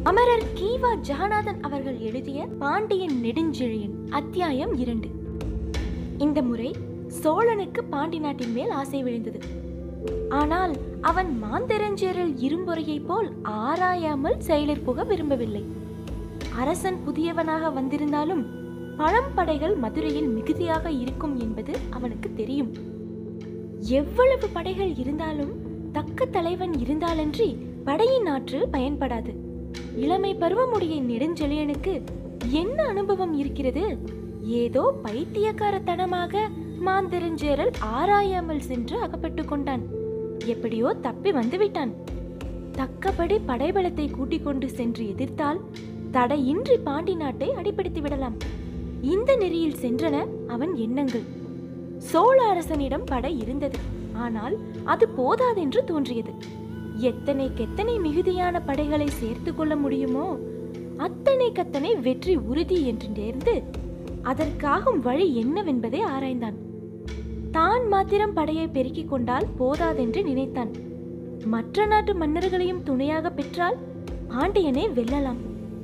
அமரர் கீவா ஜெகநாதன் அவர்கள் எழுதிய பாண்டியன் நெடுஞ்செழியன் அத்தியாயம் இரண்டு இந்த முறை சோழனுக்கு பாண்டி நாட்டின் மேல் ஆசை விழுந்தது ஆனால் அவன் மாந்தரஞ்சேரல் இரும்பொறையைப் போல் ஆராயாமல் செயலிற் புக விரும்பவில்லை அரசன் புதியவனாக வந்திருந்தாலும் பழம்படைகள் மதுரையில் மிகுதியாக இருக்கும் என்பது அவனுக்கு தெரியும் எவ்வளவு படைகள் இருந்தாலும் தக்க தலைவன் இருந்தாலன்றி படையின் ஆற்றல் பயன்படாது இளமை பருவமுடைய நெடுஞ்செழியனுக்கு என்ன அனுபவம் இருக்கிறது ஏதோ பைத்தியக்காரத்தனமாக மாந்தரஞ்சேரல் ஆராயாமல் சென்று அகப்பட்டு கொண்டான் எப்படியோ தப்பி வந்துவிட்டான் தக்கபடி படைபலத்தை கூட்டிக் கொண்டு சென்று எதிர்த்தால் தடையின்றி பாண்டி நாட்டை அடிப்படுத்தி விடலாம் இந்த நெறியில் சென்றன அவன் எண்ணங்கள் சோழ அரசனிடம் படை இருந்தது ஆனால் அது போதாதென்று தோன்றியது எத்தனைக்கெத்தனை மிகுதியான படைகளை சேர்த்து கொள்ள முடியுமோ அத்தனைக்கத்தனை வெற்றி உறுதி என்று நேர்ந்து அதற்காகும் வழி என்னவென்பதை ஆராய்ந்தான் தான் மாத்திரம் படையை பெருக்கிக் கொண்டால் போதாதென்று நினைத்தான் மற்ற நாட்டு மன்னர்களையும் துணையாக பெற்றால் பாண்டியனை வெல்லலாம்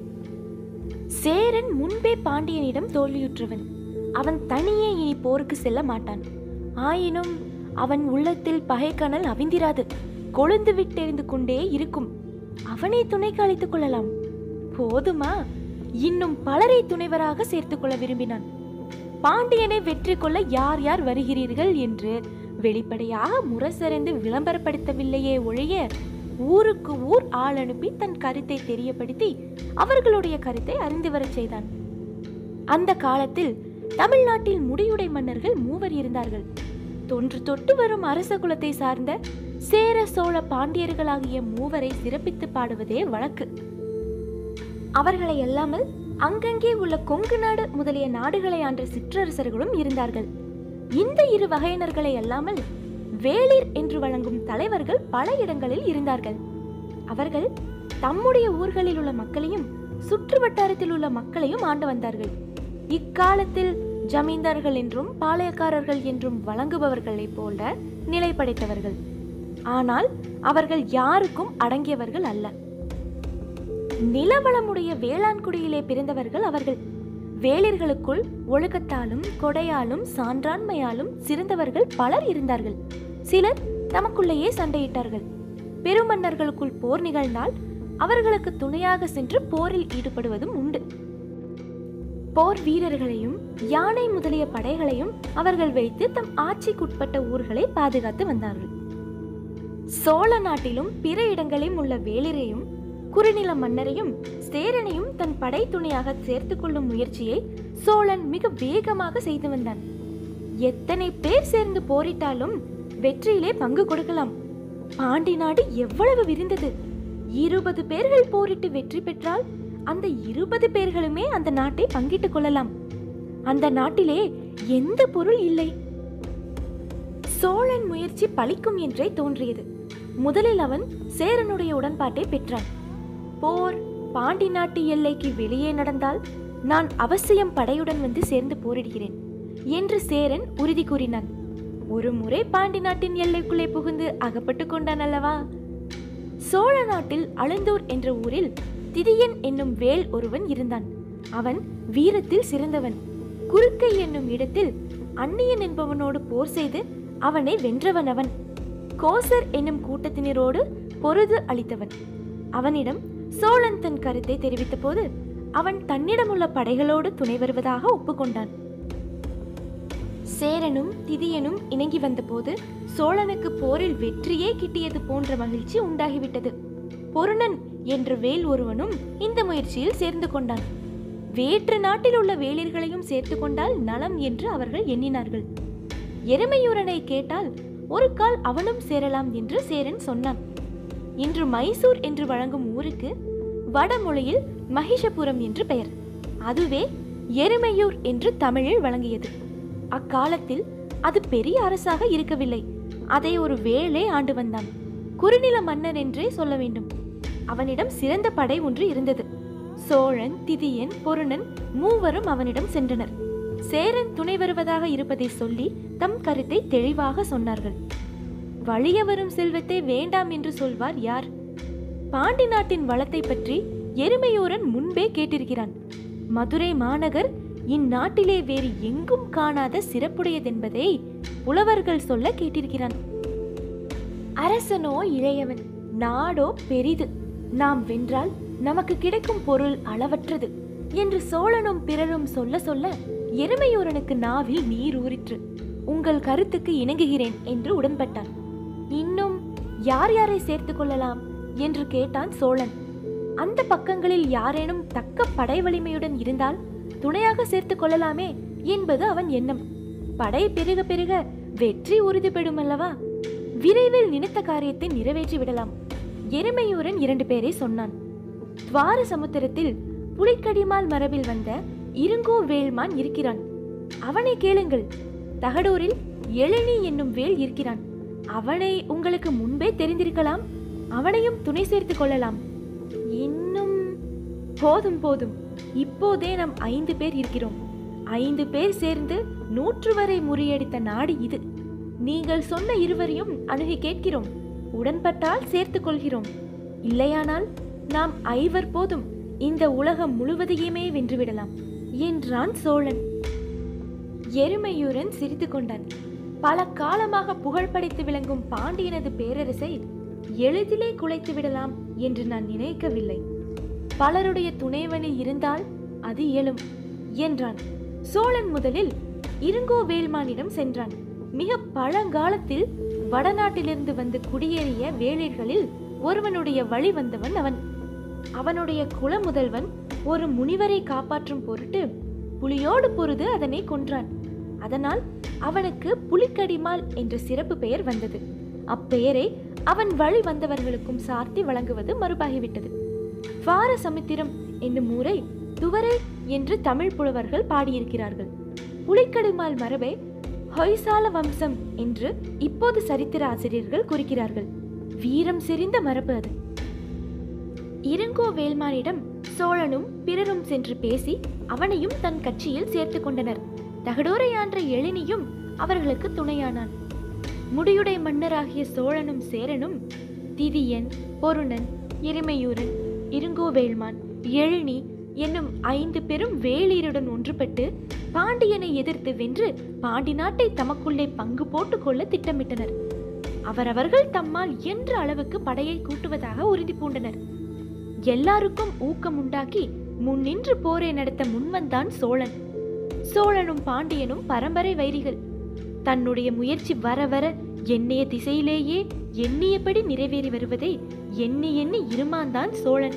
சேரன் முன்பே பாண்டியனிடம் தோல்வியுற்றவன் அவன் தனியே இனி போருக்கு செல்ல மாட்டான் ஆயினும் அவன் உள்ளத்தில் பகைக்கனல் அவிந்திராது கொழுந்து விட்டெறிந்து கொண்டே இருக்கும் அவனை துணைக்கு அழைத்துக் கொள்ளலாம் போதுமா இன்னும் பலரை துணைவராக சேர்த்துக் கொள்ள விரும்பினான் பாண்டியனை வெற்றி கொள்ள யார் யார் வருகிறீர்கள் என்று வெளிப்படையாக முரசறிந்து விளம்பரப்படுத்தவில்லையே ஒழிய ஊருக்கு ஊர் ஆள் அனுப்பி தன் கருத்தை தெரியப்படுத்தி அவர்களுடைய கருத்தை அறிந்து வரச் செய்தான் அந்த காலத்தில் தமிழ்நாட்டில் முடியுடை மன்னர்கள் மூவர் இருந்தார்கள் தொன்று தொட்டு வரும் அரச குலத்தை சார்ந்த சேர சோழ பாண்டியர்களாகிய மூவரை சிறப்பித்து பாடுவதே வழக்கு அவர்களை அல்லாமல் அங்கங்கே உள்ள கொங்கு நாடு முதலிய நாடுகளை ஆண்ட சிற்றரசர்களும் இருந்தார்கள் இந்த இரு வகையினர்களை அல்லாமல் வேளிர் என்று வழங்கும் தலைவர்கள் பல இடங்களில் இருந்தார்கள் அவர்கள் தம்முடைய ஊர்களில் உள்ள மக்களையும் சுற்று வட்டாரத்தில் உள்ள மக்களையும் ஆண்டு வந்தார்கள் இக்காலத்தில் ஜமீன்தார்கள் என்றும் பாளையக்காரர்கள் என்றும் வழங்குபவர்களைப் போல நிலை படைத்தவர்கள் ஆனால் அவர்கள் யாருக்கும் அடங்கியவர்கள் அல்ல நிலவளமுடைய வேளாண்குடியிலே பிறந்தவர்கள் அவர்கள் வேளிர்களுக்குள் ஒழுக்கத்தாலும் கொடையாலும் சான்றாண்மையாலும் சிறந்தவர்கள் பலர் இருந்தார்கள் சிலர் தமக்குள்ளேயே சண்டையிட்டார்கள் பெருமன்னர்களுக்குள் போர் நிகழ்ந்தால் அவர்களுக்கு துணையாக சென்று போரில் ஈடுபடுவதும் உண்டு போர் வீரர்களையும் யானை முதலிய படைகளையும் அவர்கள் வைத்து தம் ஆட்சிக்குட்பட்ட ஊர்களை பாதுகாத்து வந்தார்கள் சோழ நாட்டிலும் பிற இடங்களிலும் உள்ள வேளிரையும் குறுநில மன்னரையும் சேரனையும் தன் படை துணையாக சேர்த்து கொள்ளும் முயற்சியை சோழன் மிக வேகமாக செய்து வந்தான் எத்தனை பேர் சேர்ந்து போரிட்டாலும் வெற்றியிலே பங்கு கொடுக்கலாம் பாண்டி நாடு எவ்வளவு விரிந்தது இருபது பேர்கள் போரிட்டு வெற்றி பெற்றால் அந்த இருபது பேர்களுமே அந்த நாட்டை பங்கிட்டுக் கொள்ளலாம் அந்த நாட்டிலே எந்த பொருள் இல்லை சோழன் முயற்சி பலிக்கும் என்றே தோன்றியது முதலில் அவன் சேரனுடைய உடன்பாட்டை பெற்றான் போர் பாண்டி நாட்டு எல்லைக்கு வெளியே நடந்தால் நான் அவசியம் படையுடன் வந்து சேர்ந்து போரிடுகிறேன் என்று சேரன் உறுதி கூறினான் ஒரு முறை பாண்டி நாட்டின் எல்லைக்குள்ளே புகுந்து அகப்பட்டு கொண்டான் அல்லவா சோழ நாட்டில் அழுந்தூர் என்ற ஊரில் திதியன் என்னும் வேல் ஒருவன் இருந்தான் அவன் வீரத்தில் சிறந்தவன் குறுக்கை என்னும் இடத்தில் அந்நியன் என்பவனோடு போர் செய்து அவனை வென்றவன் அவன் கோசர் என்னும் கூட்டத்தினரோடு பொருது அளித்தவன் அவனிடம் சோழன் தன் கருத்தை தெரிவித்த போது அவன் தன்னிடமுள்ள படைகளோடு துணை வருவதாக ஒப்புக்கொண்டான் சேரனும் திதியனும் இணங்கி வந்தபோது சோழனுக்கு போரில் வெற்றியே கிட்டியது போன்ற மகிழ்ச்சி உண்டாகிவிட்டது பொருணன் என்ற வேல் ஒருவனும் இந்த முயற்சியில் சேர்ந்து கொண்டான் வேற்று நாட்டில் உள்ள வேளிர்களையும் சேர்த்து கொண்டால் நலம் என்று அவர்கள் எண்ணினார்கள் எருமையூரனை கேட்டால் ஒரு கால் அவனும் சேரலாம் என்று சேரன் சொன்னான் இன்று மைசூர் என்று வழங்கும் ஊருக்கு வடமொழியில் மகிஷபுரம் என்று பெயர் அதுவே எருமையூர் என்று தமிழில் வழங்கியது அக்காலத்தில் அது பெரிய அரசாக இருக்கவில்லை அதை ஒரு வேளே ஆண்டு வந்தான் குறுநில மன்னர் என்றே சொல்ல வேண்டும் அவனிடம் சிறந்த படை ஒன்று இருந்தது சோழன் திதியன் பொருணன் மூவரும் அவனிடம் சென்றனர் சேரன் துணை வருவதாக இருப்பதை சொல்லி தம் கருத்தை தெளிவாக சொன்னார்கள் வழிய வரும் செல்வத்தை வேண்டாம் என்று சொல்வார் யார் பாண்டி நாட்டின் வளத்தை பற்றி எருமையூரன் முன்பே கேட்டிருக்கிறான் மதுரை மாநகர் இந்நாட்டிலே வேறு எங்கும் காணாத சிறப்புடையதென்பதை புலவர்கள் சொல்ல கேட்டிருக்கிறான் அரசனோ இளையவன் நாடோ பெரிது நாம் வென்றால் நமக்கு கிடைக்கும் பொருள் அளவற்றது என்று சோழனும் பிறரும் சொல்ல சொல்ல எருமையூரனுக்கு நாவில் நீர் ஊறிற்று உங்கள் கருத்துக்கு இணங்குகிறேன் என்று உடன்பட்டான் இன்னும் யார் யாரை சேர்த்துக் கொள்ளலாம் என்று கேட்டான் சோழன் அந்த பக்கங்களில் யாரேனும் தக்க படை வலிமையுடன் இருந்தால் துணையாக சேர்த்துக் கொள்ளலாமே என்பது அவன் எண்ணம் படை பெருக பெருக வெற்றி உறுதிப்படும் அல்லவா விரைவில் நினைத்த காரியத்தை நிறைவேற்றி விடலாம் எருமையூரன் இரண்டு பேரை சொன்னான் துவார சமுத்திரத்தில் புலிக்கடிமால் மரபில் வந்த இருங்கோ வேல்மான் இருக்கிறான் அவனை கேளுங்கள் தகடூரில் எழினி என்னும் வேல் இருக்கிறான் அவனை உங்களுக்கு முன்பே தெரிந்திருக்கலாம் அவனையும் துணை சேர்த்துக் கொள்ளலாம் இன்னும் போதும் போதும் இப்போதே நாம் ஐந்து பேர் இருக்கிறோம் ஐந்து பேர் சேர்ந்து நூற்று வரை முறியடித்த நாடு இது நீங்கள் சொன்ன இருவரையும் அணுகி கேட்கிறோம் உடன்பட்டால் சேர்த்துக் கொள்கிறோம் இல்லையானால் நாம் ஐவர் போதும் இந்த உலகம் முழுவதையுமே வென்றுவிடலாம் என்றான் சோழன் எருமையூரன் சிரித்து கொண்டான் பல காலமாக புகழ் படைத்து விளங்கும் பாண்டியனது பேரரசை எளிதிலே குலைத்து விடலாம் என்று நான் நினைக்கவில்லை பலருடைய துணைவனி இருந்தால் அது இயலும் என்றான் சோழன் முதலில் இருங்கோ வேல்மானிடம் சென்றான் மிக பழங்காலத்தில் வடநாட்டிலிருந்து வந்து குடியேறிய வேளிர்களில் ஒருவனுடைய வழி வந்தவன் அவன் அவனுடைய குல முதல்வன் ஒரு முனிவரை காப்பாற்றும் பொருட்டு புலியோடு பொருது அதனை கொன்றான் அதனால் அவனுக்கு புலிக்கடிமால் என்ற சிறப்பு பெயர் வந்தது அப்பெயரை அவன் வழி வந்தவர்களுக்கும் சார்த்தி வழங்குவது மறுபாகிவிட்டது வார சமுத்திரம் என்னும் ஊரை துவரை என்று தமிழ் புலவர்கள் பாடியிருக்கிறார்கள் புலிக்கடிமால் மரபை ஹொய்சால வம்சம் என்று இப்போது சரித்திர ஆசிரியர்கள் குறிக்கிறார்கள் வீரம் செறிந்த மரபு அது இருங்கோ வேல்மானிடம் சோழனும் பிறரும் சென்று பேசி அவனையும் தன் கட்சியில் சேர்த்து கொண்டனர் தகடூரை ஆன்ற எழினியும் அவர்களுக்கு துணையானான் முடியுடை மன்னராகிய சோழனும் சேரனும் திதியன் பொருணன் எருமையூரன் இருங்கோவேல்மான் எழினி என்னும் ஐந்து பெரும் வேளிருடன் ஒன்றுபட்டு பாண்டியனை எதிர்த்து வென்று பாண்டி நாட்டை தமக்குள்ளே பங்கு போட்டுக் கொள்ள திட்டமிட்டனர் அவரவர்கள் தம்மால் இயன்ற அளவுக்கு படையை கூட்டுவதாக உறுதி பூண்டனர் எல்லாருக்கும் ஊக்கம் உண்டாக்கி முன்னின்று போரை நடத்த முன்வந்தான் சோழன் சோழனும் பாண்டியனும் பரம்பரை வைரிகள் தன்னுடைய முயற்சி வர வர எண்ணிய திசையிலேயே எண்ணியபடி நிறைவேறி வருவதை எண்ணி எண்ணி இருமாந்தான் சோழன்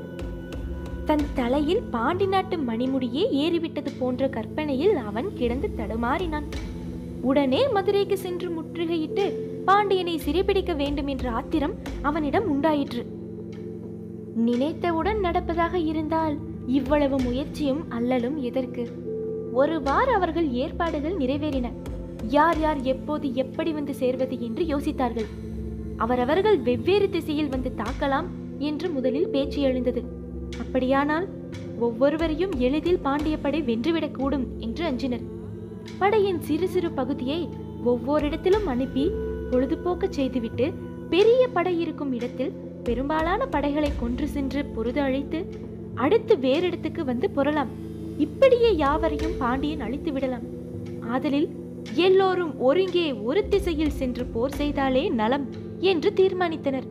தன் தலையில் பாண்டி நாட்டு மணிமுடியே ஏறிவிட்டது போன்ற கற்பனையில் அவன் கிடந்து தடுமாறினான் உடனே மதுரைக்கு சென்று முற்றுகையிட்டு பாண்டியனை சிறைபிடிக்க வேண்டும் என்ற ஆத்திரம் அவனிடம் உண்டாயிற்று நினைத்தவுடன் நடப்பதாக இருந்தால் இவ்வளவு முயற்சியும் அல்லலும் எதற்கு ஒரு வார அவர்கள் ஏற்பாடுகள் நிறைவேறின யார் யார் எப்போது எப்படி வந்து சேர்வது என்று யோசித்தார்கள் அவரவர்கள் வெவ்வேறு திசையில் வந்து தாக்கலாம் என்று முதலில் பேச்சு எழுந்தது அப்படியானால் ஒவ்வொருவரையும் எளிதில் பாண்டிய படை வென்றுவிடக்கூடும் என்று அஞ்சினர் படையின் சிறு சிறு பகுதியை ஒவ்வொரிடத்திலும் அனுப்பி பொழுதுபோக்கச் செய்துவிட்டு பெரிய படை இருக்கும் இடத்தில் பெரும்பாலான படைகளை கொன்று சென்று பொருது அழித்து அடுத்து வேறிடத்துக்கு வந்து புரலாம் இப்படியே யாவரையும் பாண்டியன் அழித்து விடலாம் ஆதலில் எல்லோரும் ஒருங்கே ஒரு திசையில் சென்று போர் செய்தாலே நலம் என்று தீர்மானித்தனர்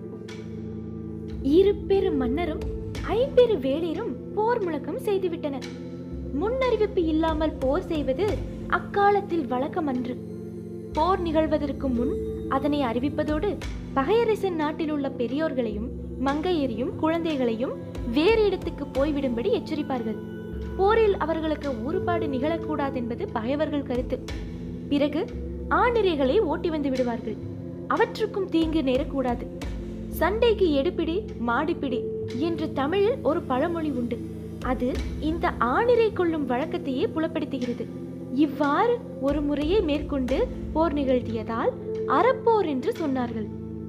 இரு பெரு மன்னரும் ஐம்பெரு வேளிரும் போர் முழக்கம் செய்துவிட்டனர் முன்னறிவிப்பு இல்லாமல் போர் செய்வது அக்காலத்தில் வழக்கமன்று போர் நிகழ்வதற்கு முன் அதனை அறிவிப்பதோடு பகையரசன் நாட்டில் உள்ள பெரியோர்களையும் மங்கையரையும் குழந்தைகளையும் வேறு இடத்துக்கு போய்விடும்படி எச்சரிப்பார்கள் போரில் அவர்களுக்கு ஊறுபாடு நிகழக்கூடாதென்பது பகைவர்கள் கருத்து பிறகு ஆணிரைகளை ஓட்டி வந்து விடுவார்கள் அவற்றுக்கும் தீங்கு நேரக்கூடாது சண்டைக்கு எடுப்பிடி மாடிப்பிடி என்று தமிழில் ஒரு பழமொழி உண்டு அது இந்த ஆணிரை கொள்ளும் வழக்கத்தையே புலப்படுத்துகிறது இவ்வாறு ஒரு முறையை மேற்கொண்டு போர் நிகழ்த்தியதால் அறப்போர் என்று சொன்னார்கள்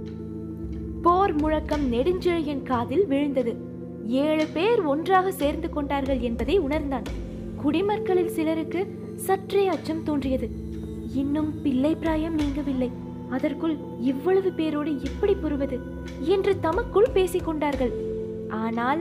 போர் முழக்கம் நெடுஞ்செழியன் காதில் விழுந்தது ஏழு பேர் ஒன்றாக சேர்ந்து கொண்டார்கள் என்பதை உணர்ந்தான் குடிமக்களில் சிலருக்கு சற்றே அச்சம் தோன்றியது இன்னும் பிள்ளை பிராயம் நீங்கவில்லை அதற்குள் இவ்வளவு பேரோடு எப்படி புரிவது என்று தமக்குள் பேசிக் கொண்டார்கள் ஆனால்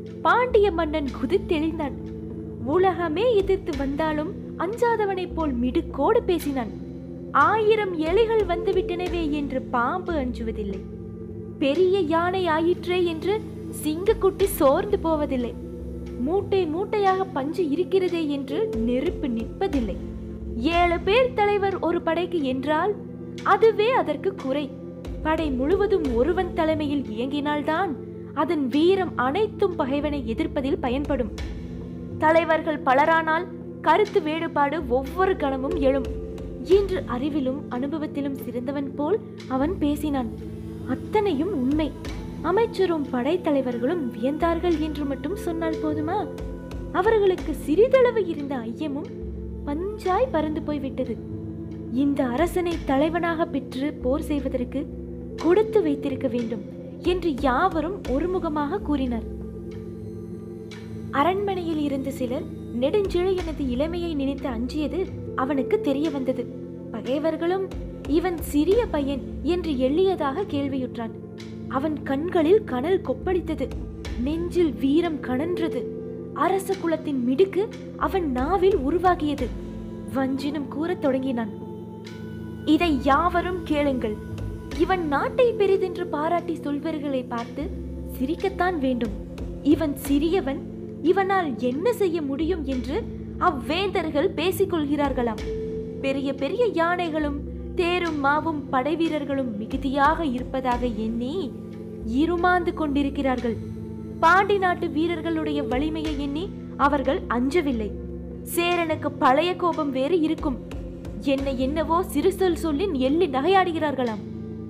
பாண்டிய மன்னன் குதித்தெழுந்தான் உலகமே எதிர்த்து வந்தாலும் அஞ்சாதவனைப் போல் மிடுக்கோடு பேசினான் ஆயிரம் எலிகள் வந்துவிட்டனவே என்று பாம்பு அஞ்சுவதில்லை பெரிய யானை ஆயிற்றே என்று சிங்கக்குட்டி சோர்ந்து போவதில்லை மூட்டை மூட்டையாக பஞ்சு இருக்கிறதே என்று நெருப்பு நிற்பதில்லை ஏழு பேர் தலைவர் ஒரு படைக்கு என்றால் அதுவே அதற்கு குறை படை முழுவதும் ஒருவன் தலைமையில் இயங்கினால்தான் அதன் வீரம் அனைத்தும் பகைவனை எதிர்ப்பதில் பயன்படும் தலைவர்கள் பலரானால் கருத்து வேறுபாடு ஒவ்வொரு கணமும் எழும் இன்று அறிவிலும் அனுபவத்திலும் சிறந்தவன் போல் அவன் பேசினான் அத்தனையும் உண்மை அமைச்சரும் படைத்தலைவர்களும் வியந்தார்கள் என்று மட்டும் சொன்னால் போதுமா அவர்களுக்கு சிறிதளவு இருந்த ஐயமும் பஞ்சாய் பறந்து போய்விட்டது இந்த அரசனை தலைவனாக பெற்று போர் செய்வதற்கு கொடுத்து வைத்திருக்க வேண்டும் என்று யாவரும் ஒருமுகமாக கூறினர் அரண்மனையில் இருந்த சிலர் நெடுஞ்செழியனது இளமையை நினைத்து அஞ்சியது அவனுக்கு தெரிய வந்தது பகைவர்களும் இவன் சிறிய பையன் என்று எள்ளியதாக கேள்வியுற்றான் அவன் கண்களில் கனல் கொப்பளித்தது நெஞ்சில் வீரம் கனன்றது அரச குலத்தின் மிடுக்கு அவன் நாவில் உருவாகியது வஞ்சினம் கூறத் தொடங்கினான் இதை யாவரும் கேளுங்கள் இவன் நாட்டை பெரிதென்று பாராட்டி சொல்வர்களை பார்த்து சிரிக்கத்தான் வேண்டும் இவன் சிறியவன் இவனால் என்ன செய்ய முடியும் என்று அவ்வேந்தர்கள் பேசிக் கொள்கிறார்களாம் பெரிய பெரிய யானைகளும் தேரும் மாவும் படைவீரர்களும் மிகுதியாக இருப்பதாக எண்ணி இருமாந்து கொண்டிருக்கிறார்கள் பாண்டி நாட்டு வீரர்களுடைய வலிமையை எண்ணி அவர்கள் அஞ்சவில்லை சேரனுக்கு பழைய கோபம் வேறு இருக்கும் என்ன என்னவோ சிறு சொல் சொல்லி எள்ளி நகையாடுகிறார்களாம்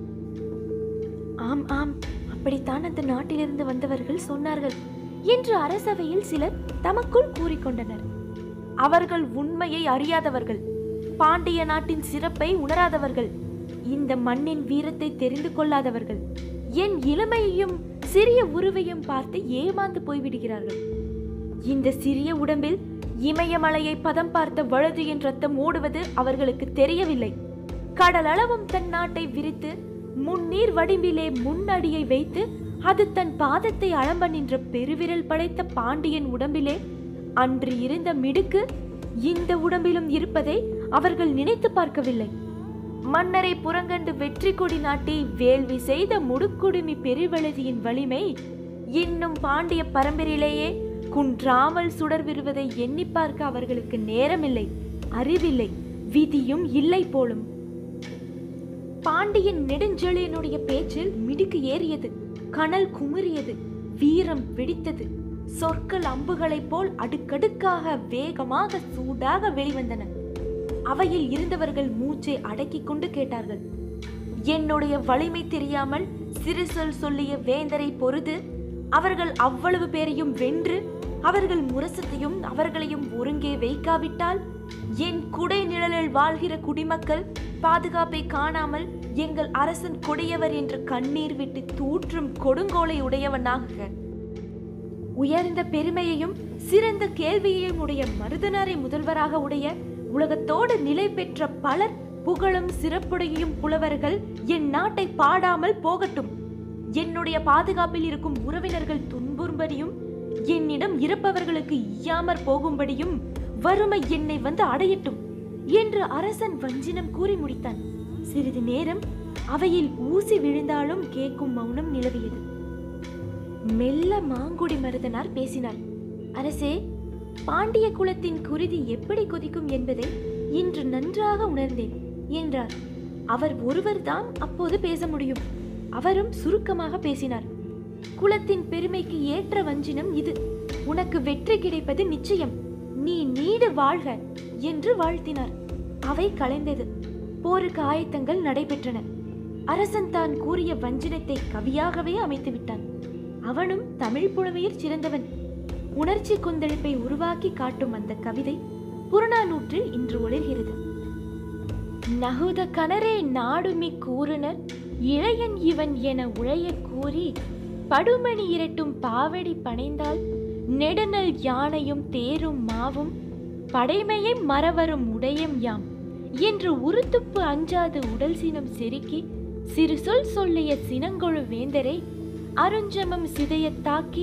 ஆம் ஆம் அப்படித்தான் அந்த நாட்டிலிருந்து வந்தவர்கள் சொன்னார்கள் என்று அரசவையில் சிலர் தமக்குள் கூறிக்கொண்டனர் அவர்கள் உண்மையை அறியாதவர்கள் பாண்டிய நாட்டின் சிறப்பை உணராதவர்கள் இந்த மண்ணின் வீரத்தை தெரிந்து கொள்ளாதவர்கள் என் இளமையையும் சிறிய உருவையும் பார்த்து ஏமாந்து போய்விடுகிறார்கள் இந்த சிறிய உடம்பில் இமயமலையை பதம் பார்த்த வழுது என் ரத்தம் ஓடுவது அவர்களுக்கு தெரியவில்லை கடலளவும் தன் நாட்டை விரித்து முன்னீர் வடிவிலே முன்னடியை வைத்து அது தன் பாதத்தை அளம்ப நின்ற பெருவிரல் படைத்த பாண்டியன் உடம்பிலே அன்று இருந்த மிடுக்கு இந்த உடம்பிலும் இருப்பதை அவர்கள் நினைத்து பார்க்கவில்லை மன்னரை புறங்கண்டு வெற்றி கொடி நாட்டி வேள்வி செய்த முடுக்குடுமி பெருவழுதியின் வலிமை இன்னும் பாண்டிய பரம்பரையிலேயே குன்றாமல் சுடர் விடுவதை எண்ணி பார்க்க அவர்களுக்கு நேரமில்லை அறிவில்லை விதியும் இல்லை போலும் பாண்டியன் நெடுஞ்செழியனுடைய பேச்சில் மிடுக்கு ஏறியது கனல் குமுறியது வீரம் வெடித்தது சொற்கள் அம்புகளைப் போல் அடுக்கடுக்காக வேகமாக சூடாக வெளிவந்தன அவையில் இருந்தவர்கள் மூச்சை அடக்கிக் கொண்டு கேட்டார்கள் என்னுடைய வலிமை தெரியாமல் சிறு சொல் சொல்லிய வேந்தரை பொறுது அவர்கள் அவ்வளவு பேரையும் வென்று அவர்கள் முரசத்தையும் அவர்களையும் ஒருங்கே வைக்காவிட்டால் என் குடை நிழலில் வாழ்கிற குடிமக்கள் பாதுகாப்பை காணாமல் எங்கள் அரசன் கொடியவர் என்று கண்ணீர் விட்டு தூற்றும் கொடுங்கோலை உடையவனாக உயர்ந்த பெருமையையும் சிறந்த கேள்வியையும் உடைய மருதனாரை முதல்வராக உடைய உலகத்தோடு நிலை பெற்ற பலர் புகழும் சிறப்புடையும் புலவர்கள் என் நாட்டை பாடாமல் போகட்டும் என்னுடைய பாதுகாப்பில் இருக்கும் உறவினர்கள் துன்புறும்படியும் என்னிடம் இருப்பவர்களுக்கு ஈயாமற் போகும்படியும் வறுமை என்னை வந்து அடையட்டும் என்று அரசன் வஞ்சினம் கூறி முடித்தான் சிறிது நேரம் அவையில் ஊசி விழுந்தாலும் கேட்கும் மௌனம் நிலவியது மெல்ல மாங்குடி மருதனார் பேசினார் அரசே பாண்டிய குலத்தின் குருதி எப்படி கொதிக்கும் என்பதை இன்று நன்றாக உணர்ந்தேன் என்றார் அவர் ஒருவர்தான் அப்போது பேச முடியும் அவரும் சுருக்கமாக பேசினார் குலத்தின் பெருமைக்கு ஏற்ற வஞ்சினம் இது உனக்கு வெற்றி கிடைப்பது நிச்சயம் நீ நீடு வாழ்க என்று வாழ்த்தினார் அவை கலைந்தது போருக்கு ஆயத்தங்கள் நடைபெற்றன அரசன் தான் கூறிய வஞ்சினத்தை கவியாகவே அமைத்து விட்டான் அவனும் தமிழ் புலமையில் சிறந்தவன் உணர்ச்சி கொந்தளிப்பை உருவாக்கி காட்டும் அந்த கவிதை புறநானூற்றில் இன்று ஒளிர்கிறது நகுத கணரே நாடுமி கூறுனர் இளையன் இவன் என உழைய கூறி படுமணி இரட்டும் பாவடி பணைந்தால் நெடுநல் யானையும் தேரும் மாவும் படைமையை மறவரும் உடையம் யாம் என்று உருத்துப்பு அஞ்சாது உடல் சினம் செருக்கி சிறு சொல் சொல்லிய சினங்கொழு வேந்தரை அருஞ்சமம் சிதையத் தாக்கி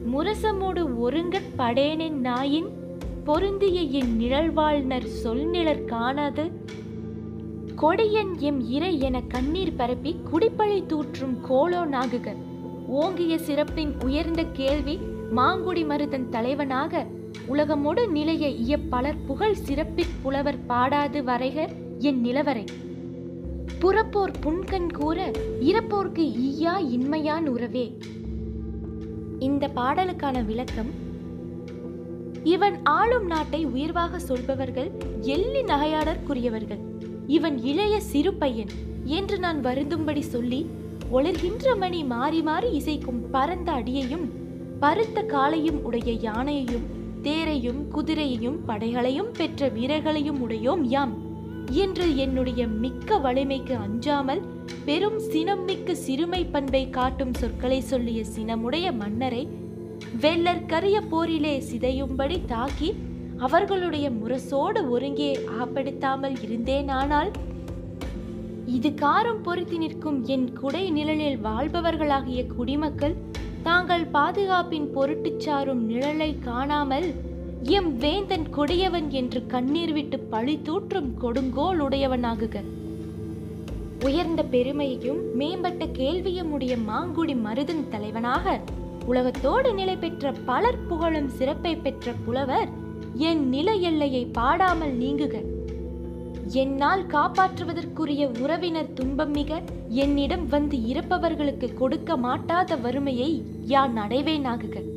முரசமோடு ஒருங்கற் படேனின் நாயின் பொருந்திய என் நிழல்வாழ்னர் சொல் நிழற் காணாது கொடியன் எம் இறை என கண்ணீர் பரப்பி குடிப்பழி தூற்றும் கோலோ நாகுக ஓங்கிய சிறப்பின் உயர்ந்த கேள்வி மாங்குடி மருதன் தலைவனாக உலகமோடு நிலைய இய பலர் புகழ் சிறப்பிற் புலவர் பாடாது வரைக என் நிலவரை புறப்போர் புன்கண் கூற இறப்போர்க்கு ஈயா இன்மையான் உறவே இந்த பாடலுக்கான விளக்கம் இவன் ஆளும் நாட்டை உயர்வாக சொல்பவர்கள் எள்ளி நகையாடற்குரியவர்கள் இவன் இளைய சிறு பையன் என்று நான் வருந்தும்படி சொல்லி ஒளிர்கின்ற மணி மாறி மாறி இசைக்கும் பரந்த அடியையும் பருத்த காலையும் உடைய யானையையும் தேரையும் குதிரையையும் படைகளையும் பெற்ற வீரர்களையும் உடையோம் யாம் என்று என்னுடைய மிக்க வலிமைக்கு அஞ்சாமல் பெரும் சினம் மிக்க சிறுமை பண்பை காட்டும் சொற்களை சொல்லிய சினமுடைய மன்னரை வெள்ளர் கரிய போரிலே சிதையும்படி தாக்கி அவர்களுடைய முரசோடு ஒருங்கே ஆப்படுத்தாமல் இருந்தேனானால் இது காரம் பொருத்தி நிற்கும் என் குடை நிழலில் வாழ்பவர்களாகிய குடிமக்கள் தாங்கள் பாதுகாப்பின் பொருட்டுச் சாரும் நிழலை காணாமல் எம் வேந்தன் கொடியவன் என்று கண்ணீர் விட்டு பழி தூற்றும் கொடுங்கோல் உடையவனாகுக உயர்ந்த பெருமையையும் மேம்பட்ட கேள்வியும் உடைய மாங்குடி மருதன் தலைவனாக உலகத்தோடு நிலை பெற்ற பலர் புகழும் சிறப்பை பெற்ற புலவர் என் நில எல்லையை பாடாமல் நீங்குக என்னால் காப்பாற்றுவதற்குரிய உறவினர் துன்பம் மிக என்னிடம் வந்து இருப்பவர்களுக்கு கொடுக்க மாட்டாத வறுமையை யான் அடைவேனாகுக